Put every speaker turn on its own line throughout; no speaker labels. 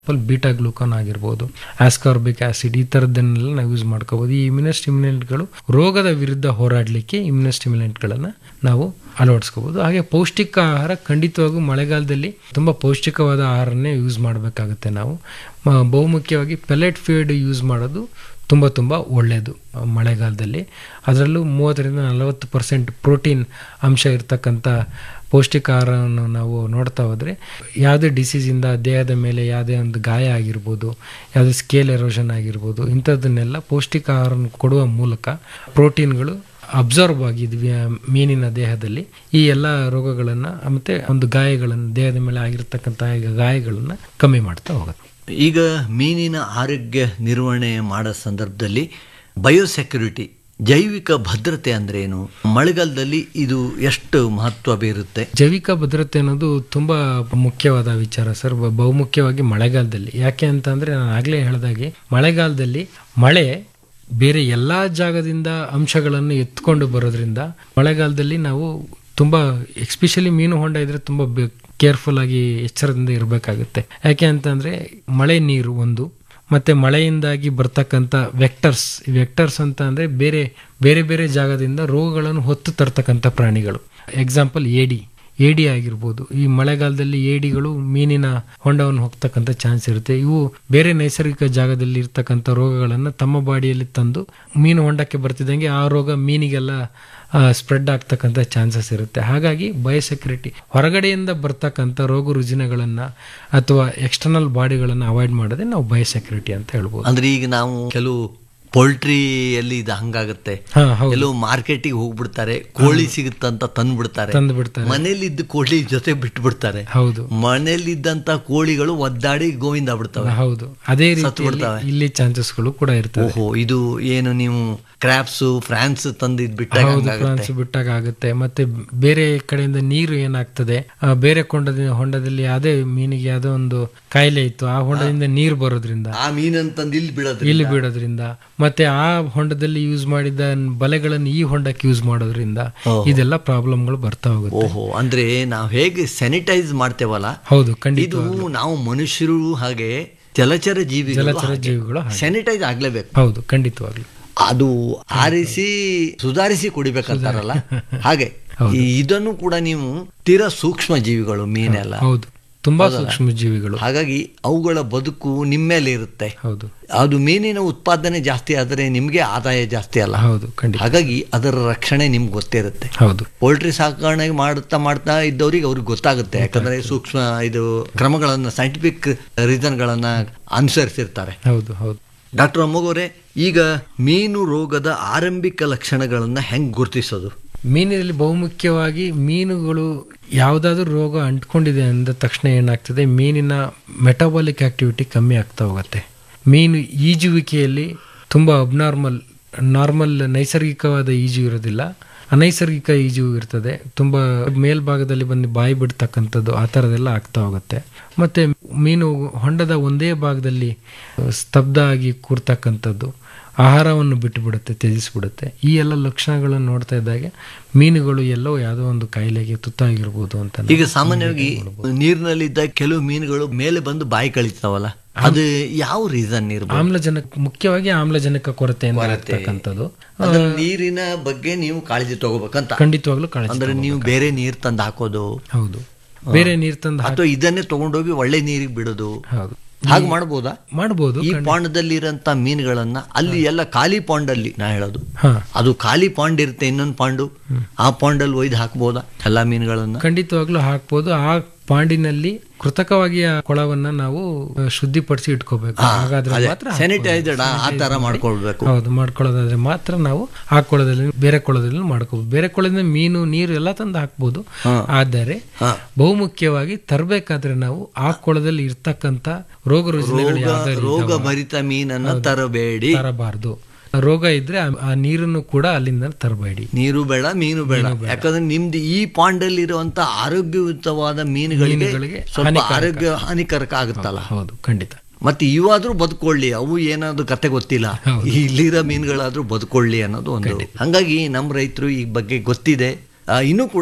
Beta glucan ಆಗಿರ್ಬೋದು ascorbic acid ಈ ಥರದ್ದನ್ನೆಲ್ಲ ನಾವು ಯೂಸ್ ಮಾಡ್ಕೋಬೋದು ಈ ಇಮ್ಯುನೋಸ್ಟಿಮ್ಯುಲೆಂಟ್ಗಳು ರೋಗದ ವಿರುದ್ಧ ಹೋರಾಡಲಿಕ್ಕೆ ಇಮ್ಯುನೋಸ್ಟಿಮ್ಯುಲೆಂಟ್ಗಳನ್ನು ನಾವು ಅಳವಡಿಸ್ಕೋಬೋದು ಹಾಗೆ ಪೌಷ್ಟಿಕ ಆಹಾರ ಖಂಡಿತವಾಗೂ ಮಳೆಗಾಲದಲ್ಲಿ ತುಂಬ ಪೌಷ್ಟಿಕವಾದ ಆಹಾರನೇ ಯೂಸ್ ಮಾಡಬೇಕಾಗುತ್ತೆ ನಾವು ಮ- ಬಹುಮುಖ್ಯವಾಗಿ ಪೆಲೆಟ್ ಫೀಡ್ ಯೂಸ್ ಮಾಡೋದು ತುಂಬ ತುಂಬ ಒಳ್ಳೆಯದು ಮಳೆಗಾಲದಲ್ಲಿ ಅದರಲ್ಲೂ ಮೂವತ್ತರಿಂದ ನಲವತ್ತು ಪರ್ಸೆಂಟ್ ಪ್ರೋಟೀನ್ ಅಂಶ ಇರತಕ್ಕಂಥ ಪೌಷ್ಟಿಕ ಆಹಾರವನ್ನು ನಾವು ನೋಡ್ತಾ ಹೋದರೆ ಯಾವುದೇ ಡಿಸೀಸಿಂದ ದೇಹದ ಮೇಲೆ ಯಾವುದೇ ಒಂದು ಗಾಯ ಆಗಿರ್ಬೋದು ಯಾವುದೇ ಸ್ಕೇಲ್ ಎರೋಷನ್ ಆಗಿರ್ಬೋದು ಇಂಥದ್ದನ್ನೆಲ್ಲ ಪೌಷ್ಟಿಕ ಆಹಾರವನ್ನು ಕೊಡುವ ಮೂಲಕ ಪ್ರೋಟೀನ್ಗಳು ಅಬ್ಸರ್ವ್ ಆಗಿದ್ವಿ ಆ ಮೀನಿನ ದೇಹದಲ್ಲಿ ಈ ಎಲ್ಲ ರೋಗಗಳನ್ನು ಮತ್ತು ಒಂದು ಗಾಯಗಳನ್ನು ದೇಹದ ಮೇಲೆ ಆಗಿರ್ತಕ್ಕಂಥ ಗಾಯಗಳನ್ನು ಕಮ್ಮಿ ಮಾಡ್ತಾ ಹೋಗುತ್ತೆ
ಈಗ ಮೀನಿನ ಆರೋಗ್ಯ ನಿರ್ವಹಣೆ ಮಾಡೋ ಸಂದರ್ಭದಲ್ಲಿ ಬಯೋಸೆಕ್ಯುರಿಟಿ ಜೈವಿಕ ಭದ್ರತೆ ಅಂದ್ರೆ ಏನು ಮಳೆಗಾಲದಲ್ಲಿ ಇದು ಎಷ್ಟು ಮಹತ್ವ ಬೀರುತ್ತೆ
ಜೈವಿಕ ಭದ್ರತೆ ಅನ್ನೋದು ತುಂಬ ಮುಖ್ಯವಾದ ವಿಚಾರ ಸರ್ ಬ- ಬಹುಮುಖ್ಯವಾಗಿ ಮಳೆಗಾಲದಲ್ಲಿ ಯಾಕೆ ಅಂತಂದರೆ ನಾನು ಆಗಲೇ ಹೇಳಿದಾಗೆ ಮಳೆಗಾಲದಲ್ಲಿ ಮಳೆ ಬೇರೆ ಎಲ್ಲ ಜಾಗದಿಂದ ಅಂಶಗಳನ್ನು ಎತ್ಕೊಂಡು ಬರೋದ್ರಿಂದ ಮಳೆಗಾಲದಲ್ಲಿ ನಾವು ತುಂಬ ಎಸ್ಪೆಷಲಿ ಮೀನು ಹೊಂಡ ಇದ್ರೆ ತುಂಬ ಕೇರ್ಫುಲ್ ಆಗಿ ಎಚ್ಚರದಿಂದ ಇರಬೇಕಾಗುತ್ತೆ ಯಾಕೆ ಅಂತಂದರೆ ಮಳೆ ನೀರು ಒಂದು ಮತ್ತು ಮಳೆಯಿಂದಾಗಿ ಬರ್ತಕ್ಕಂಥ ವೆಕ್ಟರ್ಸ್ ಈ ವೆಕ್ಟರ್ಸ್ ಅಂತ ಅಂದರೆ ಬೇರೆ ಬೇರೆ ಬೇರೆ ಜಾಗದಿಂದ ರೋಗಗಳನ್ನು ಹೊತ್ತು ತರ್ತಕ್ಕಂಥ ಪ್ರಾಣಿಗಳು ಎಕ್ಸಾಂಪಲ್ ಏಡಿ ಏಡಿ ಆಗಿರ್ಬೋದು ಈ ಮಳೆಗಾಲದಲ್ಲಿ ಏಡಿಗಳು ಮೀನಿನ ಹೊಂಡವನ್ನು ಹೋಗ್ತಕ್ಕಂಥ ಚಾನ್ಸ್ ಇರುತ್ತೆ ಇವು ಬೇರೆ ನೈಸರ್ಗಿಕ ಜಾಗದಲ್ಲಿ ಇರ್ತಕ್ಕಂಥ ರೋಗಗಳನ್ನು ತಮ್ಮ ಬಾಡಿಯಲ್ಲಿ ತಂದು ಮೀನು ಹೊಂಡಕ್ಕೆ ಬರ್ತಿದ್ದಂಗೆ ಆ ರೋಗ ಮೀನಿಗೆಲ್ಲ ಸ್ಪ್ರೆಡ್ ಆಗ್ತಕ್ಕಂಥ ಚಾನ್ಸಸ್ ಇರುತ್ತೆ ಹಾಗಾಗಿ ಬಯೋಸೆಕ್ಯೂರಿಟಿ ಹೊರಗಡೆಯಿಂದ ಬರ್ತಕ್ಕಂಥ ರೋಗ ರುಜಿನಗಳನ್ನು ಅಥವಾ ಎಕ್ಸ್ಟರ್ನಲ್ ಬಾಡಿಗಳನ್ನು ಅವಾಯ್ಡ್ ಮಾಡೋದೇ ನಾವು ಬಯೋಸೆಕ್ಯೂರಿಟಿ ಅಂತ ಹೇಳ್ಬೋದು
ಅಂದ್ರೆ ಈಗ ನಾವು ಕೆಲವು ಪೋಲ್ಟ್ರಿಯಲ್ಲಿ ಇದು ಹಂಗಾಗುತ್ತೆ
ಹಾ ಹೌದು
ಕೆಲವು ಮಾರ್ಕೆಟಿಗೆ ಹೋಗ್ಬಿಡ್ತಾರೆ ಕೋಳಿ ಸಿಗುತ್ತಂತ ತಂದ್ಬಿಡ್ತಾರೆ
ತಂದು ಬಿಡ್ತಾರೆ
ಮನೇಲಿದ್ದ ಕೋಳಿ ಜೊತೆ ಬಿಟ್ಬಿಡ್ತಾರೆ
ಹೌದು
ಮನೇಲಿದ್ದಂತ ಕೋಳಿಗಳು ಒದ್ದಾಡಿ ಗೋವಿಂದ ಬಿಡ್ತವೆ
ಹೌದು ಅದೇ ರೀತಿ
ಬಿಡ್ತವೆ.
ಇಲ್ಲಿ ಚಾನ್ಸಸ್ಗಳು ಕೂಡ ಇರ್ತವೆ
ಓಹೋ ಇದು ಏನು ನೀವು ಕ್ರಾಪ್ಸ್ ಫ್ರಾನ್ಸ್ ತಂದಿದ್ ಬಿಟ್ಟಾಗ
ಹೌದು
ಹಂಗಾಗುತ್ತೆ
ಫ್ರಾನ್ಸ್ ಬಿಟ್ಟಾಗ ಆಗುತ್ತೆ ಮತ್ತೆ ಬೇರೆ ಕಡೆಯಿಂದ ನೀರು ಏನಾಗ್ತದೆ ಆ, ಬೇರೆ ಕೊಂಡದ ಹೊಂಡದಲ್ಲಿ ಯಾವುದೇ ಮೀನಿಗೆ ಯಾವುದೋ ಒಂದು ಕಾಯಿಲೆ ಇತ್ತು ಆ ಹೊಂಡದಿಂದ ನೀರು ಬರೋದ್ರಿಂದ
ಆ ಮೀನಂತಂದು ಇಲ್ಲಿ ಬೀಳೋದ್ರಿ
ಇಲ್ಲಿ ಬಿಡೋದ್ರಿಂದ ಮತ್ತೆ ಆ ಹೊಂಡದಲ್ಲಿ ಯೂಸ್ ಮಾಡಿದ ಬಲೆಗಳನ್ನು ಈ ಹೊಂಡಕ್ಕೆ ಯೂಸ್ ಮಾಡೋದ್ರಿಂದ ಇದೆಲ್ಲ ಪ್ರಾಬ್ಲಮ್ಗಳು ಬರ್ತಾ ಹೋಗುತ್ತೆ
ಓಹೋ ಅಂದ್ರೆ ನಾವು ಹೇಗೆ ಸ್ಯಾನಿಟೈಸ್ ಮಾಡ್ತೇವಲ್ಲ
ಹೌದು ಖಂಡಿತ
ಇದು ನಾವು ಮನುಷ್ಯರು ಹಾಗೆ ಜಲಚರ ಜೀವಿಗಳು
ಜಲಚರ ಜೀವಿಗಳು ಹಾಗೆ.
ಸ್ಯಾನಿಟೈಸ್ ಆಗ್ಲೇಬೇಕು
ಹೌದು ಖಂಡಿತವಾಗ್ಲು
ಅದು ಆರಿಸಿ ಸುಧಾರಿಸಿ ಕುಡಿಬೇಕಂತಾರಲ್ಲ ಹಾಗೆ ಈ ಇದನ್ನು ಕೂಡ ನೀವು ತೀರಾ ಸೂಕ್ಷ್ಮ ಜೀವಿಗಳು ಮೀನೆಲ್ಲ
ಹೌದು ತುಂಬಾ ಸೂಕ್ಷ್ಮ ಜೀವಿಗಳು
ಹಾಗಾಗಿ ಅವುಗಳ ಬದುಕು ನಿಮ್ಮೇಲೆ ಇರುತ್ತೆ
ಹೌದು
ಅದು ಮೀನಿನ ಉತ್ಪಾದನೆ ಜಾಸ್ತಿ ಆದರೆ ನಿಮ್ಗೆ ಆದಾಯ ಜಾಸ್ತಿ ಅಲ್ಲ
ಹೌದು ಖಂಡಿತ
ಹಾಗಾಗಿ ಅದರ ರಕ್ಷಣೆ ನಿಮ್ಗೆ ಗೊತ್ತಿರುತ್ತೆ
ಹೌದು
ಪೋಲ್ಟ್ರಿ ಸಾಕಣೆ ಮಾಡ್ತಾ ಮಾಡ್ತಾ ಇದ್ದವ್ರಿಗೆ ಅವ್ರಿಗೆ ಗೊತ್ತಾಗುತ್ತೆ ಯಾಕಂದ್ರೆ ಸೂಕ್ಷ್ಮ ಇದು ಕ್ರಮಗಳನ್ನ ಸೈಂಟಿಫಿಕ್ ರೀಸನ್ಗಳನ್ನ ಅನುಸರಿಸಿರ್ತಾರೆ
ಹೌದು ಹೌದು
ಡಾಕ್ಟರ್ ಅಮ್ಮಗೋರೆ ಈಗ ಮೀನು ರೋಗದ ಆರಂಭಿಕ ಲಕ್ಷಣಗಳನ್ನ ಹೆಂಗ್ ಗುರುತಿಸೋದು
ಮೀನಿನಲ್ಲಿ ಬಹುಮುಖ್ಯವಾಗಿ ಮೀನುಗಳು ಯಾವುದಾದ್ರೂ ರೋಗ ಅಂಟ್ಕೊಂಡಿದೆ ಅಂದ ತಕ್ಷಣ ಏನಾಗ್ತದೆ ಮೀನಿನ ಮೆಟಬಾಲಿಕ್ ಆಕ್ಟಿವಿಟಿ ಕಮ್ಮಿ ಆಗ್ತಾ ಹೋಗುತ್ತೆ ಮೀನು ಈಜುವಿಕೆಯಲ್ಲಿ ತುಂಬ ಅಬ್ನಾರ್ಮಲ್ ನಾರ್ಮಲ್ ನೈಸರ್ಗಿಕವಾದ ಈಜು ಇರೋದಿಲ್ಲ ಅನೈಸರ್ಗಿಕ ಈಜು ಇರ್ತದೆ ತುಂಬ ಮೇಲ್ಭಾಗದಲ್ಲಿ ಬಂದು ಬಾಯಿ ಬಿಡ್ತಕ್ಕಂಥದ್ದು ಆ ಥರದೆಲ್ಲ ಆಗ್ತಾ ಹೋಗುತ್ತೆ ಮತ್ತು ಮೀನು ಹೊಂಡದ ಒಂದೇ ಭಾಗದಲ್ಲಿ ಸ್ತಬ್ಧ ಆಗಿ ಕೂರ್ತಕ್ಕಂಥದ್ದು ಆಹಾರವನ್ನು ಬಿಟ್ಟುಬಿಡುತ್ತೆ ತ್ಯಜಿಸ್ಬಿಡುತ್ತೆ ಈ ಎಲ್ಲ ಲಕ್ಷಣಗಳನ್ನು ನೋಡ್ತಾ ಇದ್ದಾಗೆ ಮೀನುಗಳು ಎಲ್ಲೋ ಯಾವುದೋ ಒಂದು ಕಾಯಿಲೆಗೆ ತುತ್ತಾಗಿರ್ಬೋದು ಅಂತ ನಾವು
ಈಗ ಸಾಮಾನ್ಯವಾಗಿ ನೀರಿನಲ್ಲಿದ್ದ ಕೆಲವು ಮೀನುಗಳು ಮೇಲೆ ಬಂದು ಬಾಯಿ ಕಳಿತಾವಲ್ಲ ಅದು ಯಾವ ರೀಸನ್ ಇರ್ಬೋದು
ಆಮ್ಲಜನಕ ಮುಖ್ಯವಾಗಿ ಆಮ್ಲಜನಕ ಕೊರತೆಯಿಂದ ಆಗ್ತಕ್ಕಂಥದ್ದು
ಅದನ್ನ ನೀರಿನ ಬಗ್ಗೆ ನೀವು ಕಾಳಜಿ ತಗೋಬೇಕಂತ
ಖಂಡಿತವಾಗ್ಲೂ ಕಾಳಜಿ
ಅಂದ್ರೆ ನೀವು ಬೇರೆ ನೀರ್ ತಂದು ಹಾಕೋದು
ಹೌದು ಬೇರೆ ನೀರು ತಂದು ಹಾಕಿ
ಅಥವಾ ಇದನ್ನೇ ತಗೊಂಡೋಗಿ ಒಳ್ಳೆ ನೀರಿಗೆ ಬಿಡೋದು
ಹೌದು
ಹಾಗೆ ಮಾಡ್ಬೋದಾ
ಮಾಡ್ಬೋದು
ಈ ಪಾಂಡದಲ್ಲಿ ಇರೋಂತ ಮೀನುಗಳನ್ನ ಅಲ್ಲಿ ಎಲ್ಲ ಖಾಲಿ ಪಾಂಡಲ್ಲಿ ನಾ ಹೇಳೋದು
ಹಾ
ಅದು ಖಾಲಿ ಪಾಂಡ್ ಇರುತ್ತೆ ಇನ್ನೊಂದು ಪಾಂಡು ಆ ಪಾಂಡಲ್ಲಿ ಒಯ್ದು ಹಾಕ್ಬೋದಾ ಎಲ್ಲಾ ಮೀನುಗಳನ್ನ
ಖಂಡಿತವಾಗ್ಲೂ ಹಾಕ್ಬೋದು ಆ ಪಾಂಡಿನಲ್ಲಿ ಕೃತಕವಾಗಿ ಆ ಕೊಳವನ್ನ ನಾವು ಆ, ಶುದ್ಧಿಪಡಿಸಿ ಇಟ್ಕೋಬೇಕು ಹಾಗಾದ್ರೆ ಮಾತ್ರ
ಸ್ಯಾನಿಟೈಸರ್ಡ್ ಆ ತರ ಮಾಡ್ಕೊಳ್ಬೇಕು
ಹೌದು ಮಾಡ್ಕೊಳ್ಳೋದಾದ್ರೆ ಮಾತ್ರ ನಾವು ಆ ಕೊಳದಲ್ಲಿ ಬೇರೆ ಕೊಳದಲ್ಲಿ ಮಾಡ್ಕೋಬಹುದು ಬೇರೆ ಕೊಳದಿಂದ ಮೀನು ನೀರು ಎಲ್ಲ ತಂದು ಹಾಕ್ಬೋದು ಆದರೆ ಬಹುಮುಖ್ಯವಾಗಿ ತರಬೇಕಾದ್ರೆ ನಾವು ಆ ಕೊಳದಲ್ಲಿ ಇರ್ತಕ್ಕಂಥ ರೋಗ ರುಜಿನಗಳು ಯಾವ್ದಾದ್ರು
ರೋಗ ಭರಿತ ಮೀನನ್ನ ತರಬೇಡಿ
ತರಬಾರ್ದು ರೋಗ ಇದ್ರೆ ಆ- ಆ ನೀರನ್ನು ಕೂಡ ಅಲ್ಲಿಂದ ತರಬೇಡಿ
ನೀರು ಬೇಡ ಮೀನು ಬೇಡ ಯಾಕಂದ್ರೆ ನಿಮ್ದು ಈ ಪಾಂಡಲ್ಲಿ ಇರುವಂತ ಆರೋಗ್ಯಯುತವಾದ ಮೀನುಗಳಿಗೆ
ಮೀನುಗಳಿಗೆ
ಸ್ವಲ್ಪ ಆರೋಗ್ಯ ಹಾನಿಕರಕ ಆಗುತ್ತಲ್ಲ
ಹೌದು ಖಂಡಿತ
ಮತ್ತೆ ಇವಾದ್ರೂ ಬದುಕೊಳ್ಳಿ ಅವು ಏನಾದ್ರು ಕತೆ ಗೊತ್ತಿಲ್ಲ ಇಲ್ಲಿರೋ ಮೀನುಗಳಾದ್ರೂ ಬದುಕೊಳ್ಳಿ ಅನ್ನೋದು ಒಂದು ಹಂಗಾಗಿ ನಮ್ಮ ರೈತರು ಈ ಬಗ್ಗೆ ಗೊತ್ತಿದೆ ಆ, ಇನ್ನೂ ಕೂಡ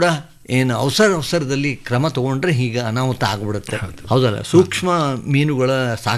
ಏನು ಅವಸರ ಅವಸರದಲ್ಲಿ ಕ್ರಮ ತಗೊಂಡ್ರೆ ಹೀಗೆ ಅನಾಹುತ ಆಗ್ಬಿಡುತ್ತೆ ಹೌದಲ್ಲ ಸೂಕ್ಷ್ಮ ಮೀನುಗಳ